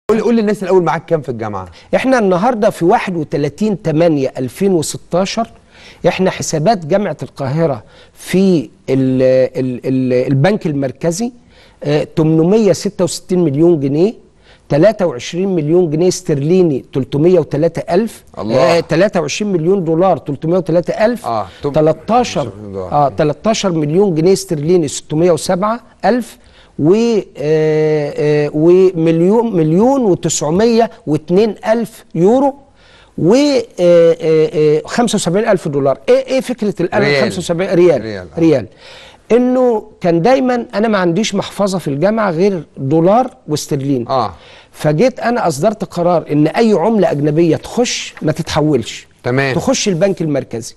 قول قول للناس الاول معاك كام في الجامعه احنا النهارده في 31 8 2016 احنا حسابات جامعه القاهره في ال ال ال البنك المركزي آه، 866 مليون جنيه 23 مليون جنيه استرليني 303 ألف الله. آه 23 مليون دولار 303 ألف آه، تم- 13 دولار. اه 13 مليون جنيه استرليني 607 ألف و آه، آه، ومليون مليون و902 ألف يورو و آه، آه، آه، 75 ألف دولار ايه ايه فكره القلم ريال. 75 ريال ريال، آه. ريال انه كان دايما انا ما عنديش محفظه في الجامعه غير دولار واسترليني اه فجيت انا اصدرت قرار ان اي عمله اجنبيه تخش ما تتحولش تمام. تخش البنك المركزي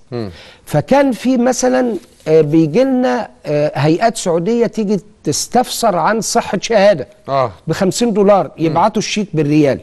فكان في مثلا بيجي لنا هيئات سعوديه تيجي تستفسر عن صحه شهاده اه ب 50 دولار يبعتوا الشيك بالريال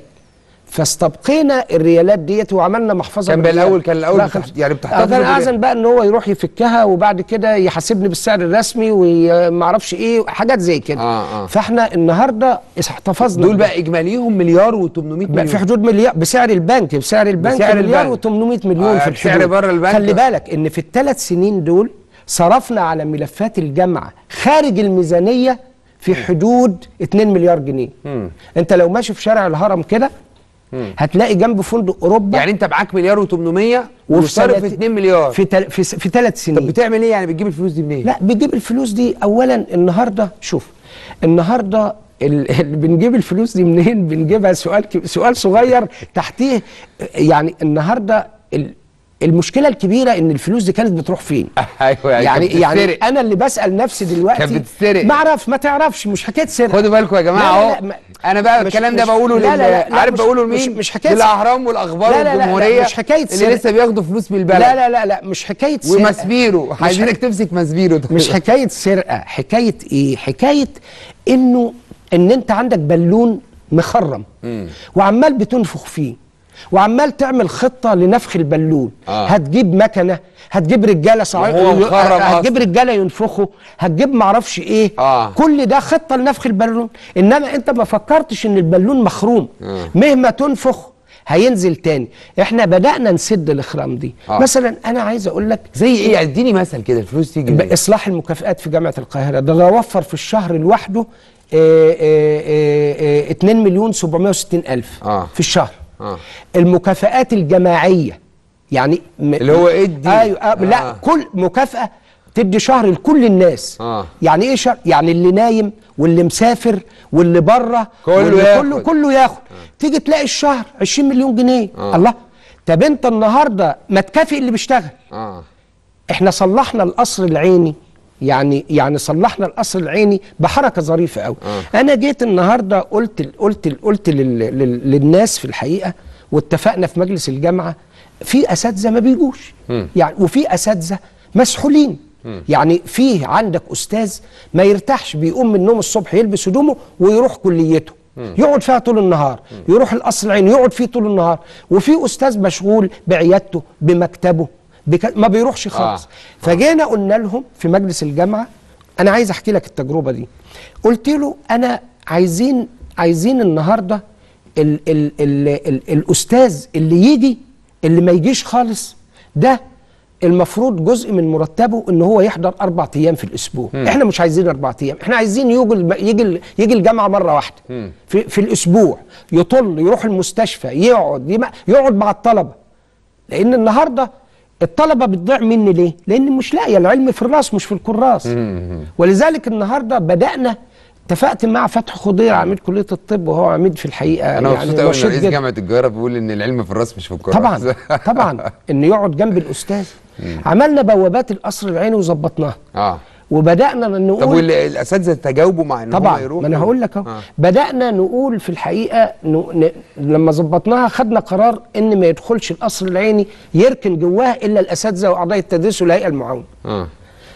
فاستبقينا الريالات ديت وعملنا محفظه كان بالريال. بالأول- كان الأول لا، بتح- خمس- يعني بتحتفظوا آه، كان بالريال. اعزن بقى ان هو يروح يفكها وبعد كده يحاسبني بالسعر الرسمي وما اعرفش ايه حاجات زي كده آه، آه. فاحنا النهارده احتفظنا دول بده. بقى اجماليهم مليار و800 بقى مليون في حدود مليار بسعر البنك بسعر البنك بسعر مليار البنك. و800 مليون آه، في بسعر الحدود بره البنك. خلي بالك ان في الثلاث سنين دول صرفنا على ملفات الجامعه خارج الميزانيه في حدود 2 مليار جنيه انت لو ماشي في شارع الهرم كده هتلاقي جنب فندق اوروبا يعني انت معاك مليار و800 وفي وصرف سنة- 2 مليار في تل... في, س... في ثلاث طب سنين بتعمل ايه يعني بتجيب الفلوس دي منين لا بتجيب الفلوس دي اولا النهارده شوف النهارده ال- اللي بنجيب الفلوس دي منين بنجيبها سؤال ك- سؤال صغير تحتيه يعني النهارده ال- المشكله الكبيره ان الفلوس دي كانت بتروح فين ايوه يعني كانت يعني بتتسرق. انا اللي بسال نفسي دلوقتي كانت بتتسرق. ما اعرف ما تعرفش مش حكايه سرقه خدوا بالكم يا جماعه لا، لا، اهو لا، ما- انا بقى مش- الكلام ده مش- بقوله لا، لا، لا، لل لا، عارف مش- بقوله مش- لمين مش حكاية للاهرام والاخبار لا، لا، لا، لا، والجمهوريه مش حكاية اللي سرقة. لسه بياخدوا فلوس من البلد لا لا لا لا مش حكايه سرقه ومسبيرو مش عايزينك تمسك مسبيرو ده. مش حكايه سرقه حكايه ايه حكايه انه ان انت عندك بالون مخرم وعمال بتنفخ فيه وعمال تعمل خطه لنفخ البالون آه. هتجيب مكنه هتجيب رجاله صعيد وهو مخرم هتجيب أصلاً. رجاله ينفخوا هتجيب معرفش ايه آه. كل ده خطه لنفخ البالون انما انت ما فكرتش ان البالون مخروم آه. مهما تنفخ هينزل تاني احنا بدانا نسد الاخرام دي آه. مثلا انا عايز اقول لك زي ايه اديني مثل كده الفلوس تيجي منين اصلاح المكافئات في جامعه القاهره ده ده وفر في الشهر لوحده آه، آه، آه، آه، 2 مليون 760 الف آه. في الشهر آه. المكافئات الجماعيه يعني م- اللي هو ادي. ايوه آه. لا آه. كل مكافاه تدي شهر لكل الناس آه. يعني ايه شهر يعني اللي نايم واللي مسافر واللي بره كله واللي ياخد. كله كله ياخد تيجي تلاقي الشهر 20 مليون جنيه آه. الله طب انت النهارده ما تكافئ اللي بيشتغل اه احنا صلحنا القصر العيني يعني يعني صلحنا القصر العيني بحركه ظريفه قوي آه. انا جيت النهارده قلت قلت قلت لل لل للناس في الحقيقه واتفقنا في مجلس الجامعه في اساتذه ما بيجوش يعني وفي اساتذه مسحولين يعني فيه عندك استاذ ما يرتاحش بيقوم من النوم الصبح يلبس هدومه ويروح كليته يقعد فيها طول النهار يروح القصر العيني يقعد فيه طول النهار وفي استاذ مشغول بعيادته بمكتبه بك... ما بيروحش خالص آه. فجينا قلنا لهم في مجلس الجامعه انا عايز احكي لك التجربه دي قلت له انا عايزين عايزين النهارده ال ال ال ال الاستاذ اللي يجي اللي ما يجيش خالص ده المفروض جزء من مرتبه ان هو يحضر اربع ايام في الاسبوع م. احنا مش عايزين اربع ايام احنا عايزين يجي الم- يجي ال- يجي الجامعه مره واحده في, في الاسبوع يطل يروح المستشفى يقعد يم- يقعد مع الطلبه لان النهارده الطلبه بتضيع مني ليه لان مش لاقيه العلم في الراس مش في الكراس ولذلك النهارده بدانا اتفقت مع فتحي خضير عميد كليه الطب وهو عميد في الحقيقه انا مبسوط قوي ان نشيط رئيس جداً. جامعه القاهره بيقول ان العلم في الراس مش في الكرة طبعا طبعا انه يقعد جنب الاستاذ عملنا بوابات القصر العيني وظبطناها اه وبدانا نقول طب والاساتذه تجاوبوا مع ان هم طبعا يروحوا ما انا هقول لك اهو آه. بدانا نقول في الحقيقه ن... ن... لما ظبطناها خدنا قرار ان ما يدخلش القصر العيني يركن جواها الا الاساتذه واعضاء التدريس والهيئه المعاونه اه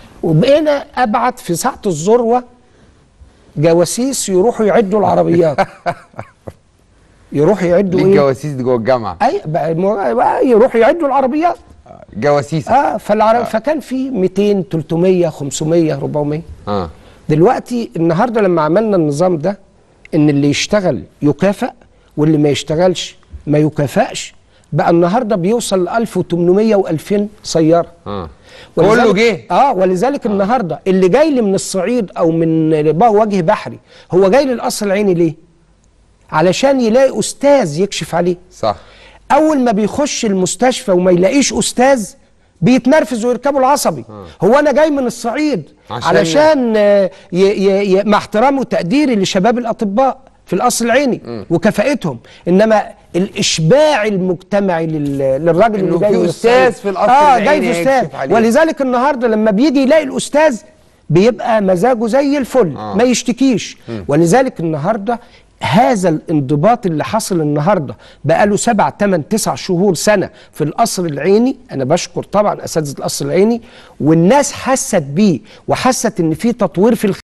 وبقينا ابعت في ساعه الذروه جواسيس يروحوا يعدوا العربيات يروحوا يعدوا ليه ايه الجواسيس دي جوه الجامعه اي بقى المو- بقى يروحوا يعدوا العربيات جواسيس اه فالعرب فكان في 200 300 500 400 اه دلوقتي النهارده لما عملنا النظام ده ان اللي يشتغل يكافئ واللي ما يشتغلش ما يكافئش بقى النهارده بيوصل ل 1800 و2000 سياره اه ولذلك- كله جه اه ولذلك آه. النهارده اللي جاي لي من الصعيد او من بقى وجه بحري هو جاي للقصر العيني ليه؟ علشان يلاقي استاذ يكشف عليه صح اول ما بيخش المستشفى وما يلاقيش استاذ بيتنرفز ويركبوا العصبي آه. هو انا جاي من الصعيد عشان- علشان آه، ي ي ي مع احترامي وتقديري لشباب الاطباء في القصر العيني وكفاءتهم انما الاشباع المجتمعي لل- للراجل إنه اللي جاي في من أستاذ الصعيد. في القصر اه العيني جاي في يكشف استاذ عليه. ولذلك النهارده لما بيجي يلاقي الاستاذ بيبقى مزاجه زي الفل آه. ما يشتكيش ولذلك النهارده هذا الانضباط اللي حصل النهارده بقاله سبع ثمان تسع شهور سنه في القصر العيني انا بشكر طبعا اساتذه القصر العيني والناس حست بيه وحست ان في تطوير في